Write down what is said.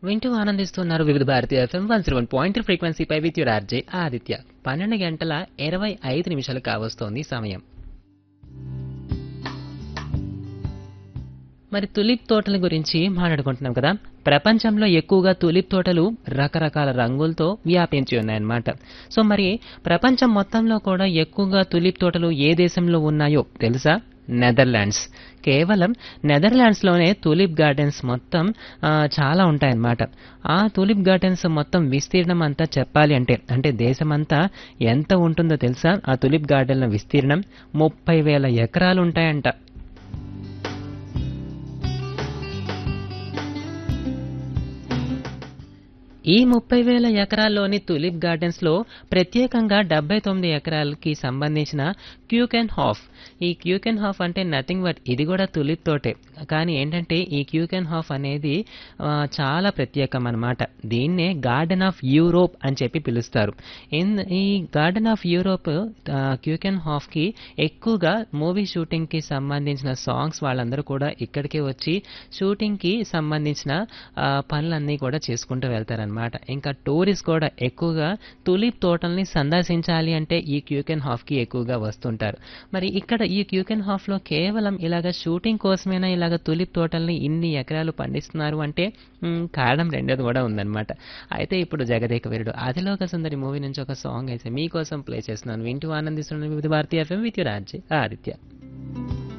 వింటూ ఆనందిస్తున్నారు వివిధ భారతీయ FM one zero one point ఫ్రీక్వెన్సీపై విత్ యువర్ ఆర్జే ఆదిత్య పన్నెండు గంటల ఇరవై ఐదు నిమిషాలు కావస్తోంది సమయం మరి తులిప్ తోటల గురించి మాట్లాడుకుంటున్నాం కదా ప్రపంచంలో ఎక్కువగా తులిప్ తోటలు రకరకాల రంగులతో వ్యాపించి ఉన్నాయన్నమాట సో మరి ప్రపంచం మొత్తంలో కూడా ఎక్కువగా తులిప్ తోటలు ఏ దేశంలో ఉన్నాయో తెలుసా నెదర్లాండ్స్ కేవలం నెదర్లాండ్స్లోనే తులిప్ గార్డెన్స్ మొత్తం ఆ, చాలా ఉంటాయన్నమాట ఆ తులిప్ గార్డెన్స్ మొత్తం విస్తీర్ణం అంతా చెప్పాలి అంటే అంటే దేశమంతా ఎంత ఉంటుందో తెలుసా ఆ తులిప్ గార్డెన్ల విస్తీర్ణం ముప్పై వేల ఎకరాలు ఉంటాయంట ఈ ముప్పై వేల ఎకరాల్లోని తులిప్ గార్డెన్స్లో ప్రత్యేకంగా డెబ్బై తొమ్మిది ఎకరాలకి సంబంధించిన క్యూకెన్ హాఫ్ ఈ క్యూకెన్ హాఫ్ అంటే నథింగ్ బట్ ఇది కూడా తులిప్ తోటే కానీ ఏంటంటే ఈ క్యూకెన్ హాఫ్ అనేది ఆ, చాలా ప్రత్యేకం అన్నమాట దీన్నే గార్డెన్ ఆఫ్ యూరోప్ అని చెప్పి పిలుస్తారు ఇన్ ఈ గార్డెన్ ఆఫ్ యూరోప్ ఆ, క్యూకెన్ హాఫ్కి ఎక్కువగా మూవీ షూటింగ్కి సంబంధించిన సాంగ్స్ వాళ్ళందరూ కూడా ఇక్కడికే వచ్చి షూటింగ్కి సంబంధించిన ఆ, పనులన్నీ కూడా చేసుకుంటూ వెళ్తారనమాట ఇంకా టూరిస్ట్ కూడా ఎక్కువగా తులిప్ తోటల్ని సందర్శించాలి అంటే ఈ క్యూకెన్ హాఫ్కి ఎక్కువగా వస్తుంటారు మరి ఇక్కడ ఈ క్యూకెన్ హాఫ్లో కేవలం ఇలాగ షూటింగ్ కోసమైనా ఇలాగ తులిప్ తోటల్ని ఇన్ని ఎకరాలు పండిస్తున్నారు అంటే మ్, కారణం రెండోది కూడా ఉందన్నమాట అయితే ఇప్పుడు జగదేక వీరుడు అదిలోక సుందరి మూవీ నుంచి ఒక సాంగ్ అయితే మీకోసం ప్లే చేస్తున్నాను వింటూ ఆనందిస్తున్నాను వివిధ భారతీయ ఎఫ్ఎం విత్ రాజ్య ఆదిత్య